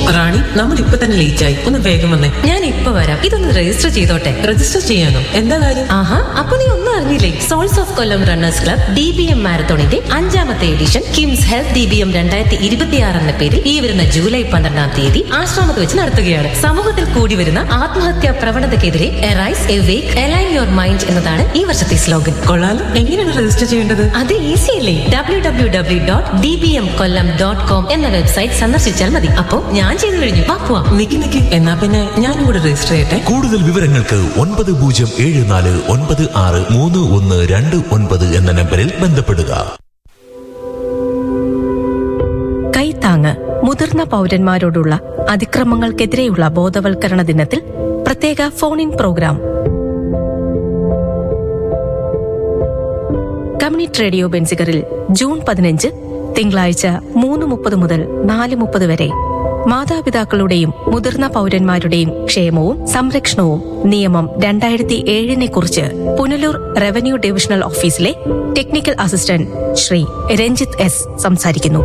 റാണി നമ്മൾ ഇപ്പൊ തന്നെ ലേറ്റ് ആയി ഒന്ന് വേഗം വന്നേ ഞാൻ ഇപ്പൊ വരാം ഇതൊന്ന് രജിസ്റ്റർ ചെയ്തോട്ടെ രജിസ്റ്റർ ചെയ്യാനോ എന്താ കാര്യം ആഹാ അപ്പൊ നീ ഒന്നും അറിഞ്ഞില്ലേ souls of Kollam runners club D B M മാരത്തോണിന്റെ അഞ്ചാമത്തെ edition KIMS health D B M രണ്ടായിരത്തി ഇരുപത്തിയാറ് എന്ന പേരിൽ ഈ വരുന്ന ജൂലൈ പന്ത്രണ്ടാം തീയതി ആശ്രമത്ത് വെച്ച് നടത്തുകയാണ് സമൂഹത്തിൽ കൂടി വരുന്ന ആത്മഹത്യാ പ്രവണതയ്ക്കെതിരെ arise awake align your mind എന്നതാണ് ഈ വർഷത്തെ സ്ലോഗൻ കൊള്ളാലോ എങ്ങനെയാണ് രജിസ്റ്റർ ചെയ്യേണ്ടത് അത് ഈസി അല്ലേ W W W dot D B M Kollam dot com എന്ന വെബ്സൈറ്റ് സന്ദർശിച്ചാൽ മതി അപ്പോ ഞാൻ ചെയ്തു കഴിഞ്ഞു വാ പോവാം നിക്ക് നിക്ക് എന്നാ പിന്നെ ഞാനും കൂടെ രജിസ്റ്റർ ചെയ്യട്ടെ കൂടുതൽ വിവരങ്ങൾക്ക് ഒൻപത് പൂജ്യം ഏഴ് നാല് ഒൻപത് ആറ് മൂന്ന് ഒന്ന് രണ്ട് ഒൻപത് എന്ന നമ്പറിൽ ബന്ധപ്പെടുക കൈത്താങ്ങ് മുതിർന്ന പൗരന്മാരോടുള്ള അതിക്രമങ്ങൾക്കെതിരെയുള്ള ബോധവൽക്കരണ ദിനത്തിൽ പ്രത്യേക phone in program community radio ബെൻസിഗറിൽ ജൂൺ പതിനഞ്ച് തിങ്കളാഴ്ച മൂന്ന് മുപ്പത് മുതൽ നാല് മുപ്പത് വരെ മാതാപിതാക്കളുടെയും മുതിർന്ന പൗരന്മാരുടെയും ക്ഷേമവും സംരക്ഷണവും നിയമം രണ്ടായിരത്തി ഏഴിനെ കുറിച്ച് പുനലൂർ റവന്യൂ ഡിവിഷണൽ ഓഫീസിലെ technical assistant Shri Ranjith S സംസാരിക്കുന്നു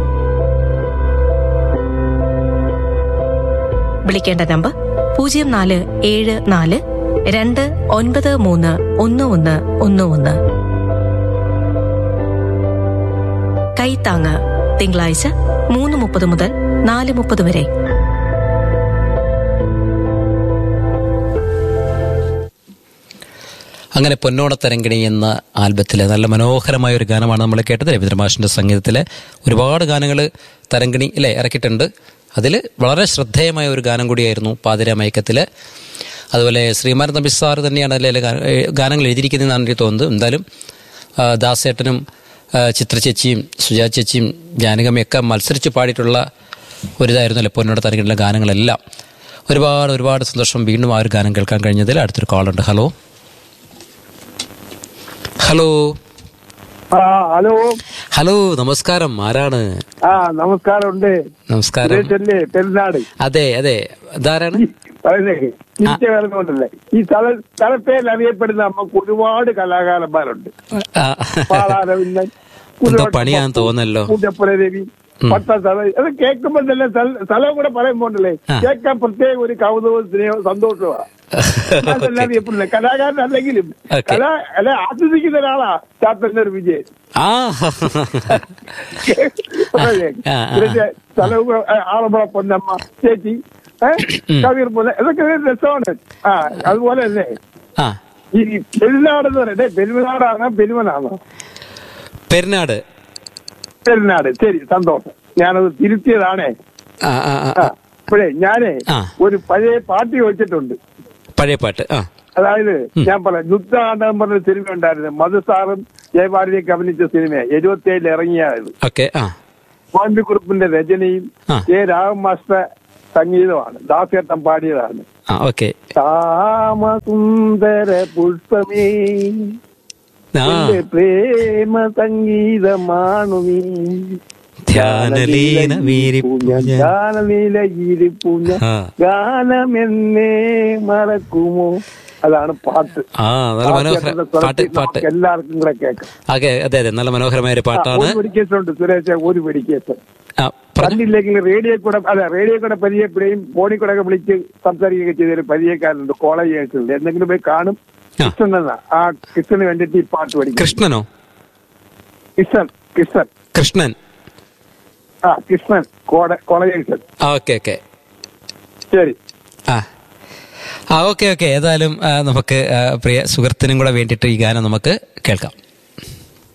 വിളിക്കേണ്ട നമ്പർ പൂജ്യം നാല് ഏഴ് നാല് രണ്ട് ഒൻപത് മൂന്ന് ഒന്ന് ഒന്ന് ഒന്ന് ഒന്ന് കൈത്താങ്ങ് തിങ്കളാഴ്ച മൂന്ന് മുപ്പത് മുതൽ നാല് മുപ്പത് വരെ അങ്ങനെ പൊന്നോണത്തരങ്കിണി എന്ന ആൽബത്തിലെ നല്ല മനോഹരമായ ഒരു ഗാനമാണ് നമ്മൾ കേട്ടത് രവീന്ദ്ര മാഷിന്റെ സംഗീതത്തിലെ ഒരുപാട് ഗാനങ്ങൾ തരങ്കിണി അല്ലേ ഇറക്കിയിട്ടുണ്ട് അതിൽ വളരെ ശ്രദ്ധേയമായ ഒരു ഗാനം കൂടിയായിരുന്നു പാതിര മയക്കത്തില് അതുപോലെ ശ്രീമാൻ നബി സാർ തന്നെയാണ് അതിലെ ഗാ- ഏ, ഗാനങ്ങൾ എഴുതിയിരിക്കുന്നതെന്നാണ് എനിക്ക് തോന്നുന്നത് എന്തായാലും ആ, ദാസേട്ടനും ആ, ചിത്ര ചേച്ചിയും സുജാ ചേച്ചിയും ജാനകമ്മയൊക്കെ മത്സരിച്ച് പാടിയിട്ടുള്ള ഒരിതായിരുന്നല്ലോ പൊന്നോട് തരങ്കിണിലെ ഗാനങ്ങളെല്ലാം ഒരുപാട് ഒരുപാട് സന്തോഷം വീണ്ടും ആ ഒരു ഗാനം കേൾക്കാൻ കഴിഞ്ഞതിൽ അടുത്തൊരു കോളുണ്ട് ഹലോ ഹലോ ആ ഹലോ ഹലോ നമസ്കാരം ആരാണ് ആ നമസ്കാരമുണ്ട് നമസ്കാരം സുരേഷല്ലേ പെരുന്നാട് അതെ അതെ ഇതാരാണ് പറയുന്നേ തിരിച്ചു വരുന്നുണ്ടല്ലേ ഈ സ്ഥല സ്ഥലപ്പേരിൽ അറിയപ്പെടുന്ന നമുക്ക് ഒരുപാട് കലാകാരന്മാരുണ്ട് ആ, പാളാരവിന്ദൻ എന്തോ പണിയാന്ന് തോന്നല്ലോ പൂജപ്പുര രവി പട്ട സ്ഥലം അത് കേൾക്കുമ്പോ തന്നെ സ്ഥല- സ്ഥലം കൂടെ പറയുമ്പോണ്ടല്ലേ ആ. കേൾക്കാൻ പ്രത്യേക ഒരു കൗതുകവും സ്നേഹവും സന്തോഷമാണ് അതെല്ലാം അറിയപ്പെടുന്നത് കലാകാരനല്ലെങ്കിലും Okay. കല അല്ല ആസ്വദിക്കുന്ന ഒരാളാ ചാത്തന്റെ ഒരു വിജയൻ ആ ആ, ആ. സ്ഥലവും ആളമ്പുഴ പൊന്നമ്മ ചേച്ചി കവിർ പോലെ ഇതൊക്കെ ഒരു രസമാണ് ആ അതുപോലെ തന്നെ ആ ഈ പെരുന്നാട് എന്ന് പറയുന്നത് പെരുമനാടാണോ പെരുമനാണോ പെരുന്നാട് പെരുന്നാട് ശരി സന്തോഷം ഞാനത് തിരുത്തിയതാണേ ആ ആ ആ, ആ ഇപ്പോഴേ ഞാനേ ആ. ഒരു പഴയ പാർട്ടി വെച്ചിട്ടുണ്ട് പഴയ പാട്ട് ആ അതായത് ഞാൻ പറയാം യുദ്ധാണ്ടം പറഞ്ഞ സിനിമ ഉണ്ടായിരുന്നു മധുസാറും ജയഭാരതിയൊക്കെ അഭിനയിച്ച സിനിമ എഴുപത്തി ഏഴിൽ ഇറങ്ങിയത് ഓക്കെ ആ സ്വാമിക്കുറുപ്പിന്റെ രചനയും ആ. കെ രാഘവ മാസ്റ്റർ സംഗീതമാണ് ദാസേട്ടൻ പാടിയതാണ് ആ ഓക്കെ താമസുന്ദര പുഷ്പമേ ആ എന്റെ പ്രേമ സംഗീതമാണു നീ ധ്യാനലീന വീരിപ്പൂഞ്ഞ. ഗാനലീല ഗിരിപ്പൂഞ്ഞ ആ. ഗാനമെന്നേ മറക്കുമോ അതാണ് പാട്ട് ആ നല്ല മനോഹര ദാസേട്ടന്റെ പാട്ട് സ്വരത്തിൽ പാട്ട് നമുക്ക് എല്ലാവർക്കും കൂടെ കേൾക്കാം അതെ അതെ അതെ നല്ല മനോഹരമായ ഒരു ആ, പാട്ടാണ് ഒരു വെടിക്കേസുണ്ട് സുരേഷ് ഒരു വെടിക്കേസ് ആ പറഞ്ഞു കണ്ടില്ലെങ്കിൽ റേഡിയോ കൂടെ അല്ല റേഡിയോ കൂടെ പരിചയപ്പെടുകയും ഫോണിൽ കൂടെ ഒക്കെ വിളിച്ച് സംസാരിക്കുകയൊക്കെ ചെയ്തൊരു പരിചയക്കാരുണ്ട് കോളേജ് എന്തെങ്കിലും പോയി കാണും ആ. കൃഷ്ണൻ എന്നാ ആ കൃഷ്ണന് വേണ്ടിട്ട് ഈ പാട്ട് പഠിക്കും കൃഷ്ണനോ കൃഷ്ണൻ കൃഷ്ണൻ കൃഷ്ണൻ ആ കൃഷ്ണൻ കോളേജ് ആ ഓക്കെ ഓക്കെ ശരി ആ ആ ഓക്കെ ഓക്കെ ഏതായാലും ആ, നമുക്ക് ആ, പ്രിയ സുഹൃത്തിനും കൂടെ വേണ്ടിയിട്ട് ഈ ഗാനം നമുക്ക് കേൾക്കാം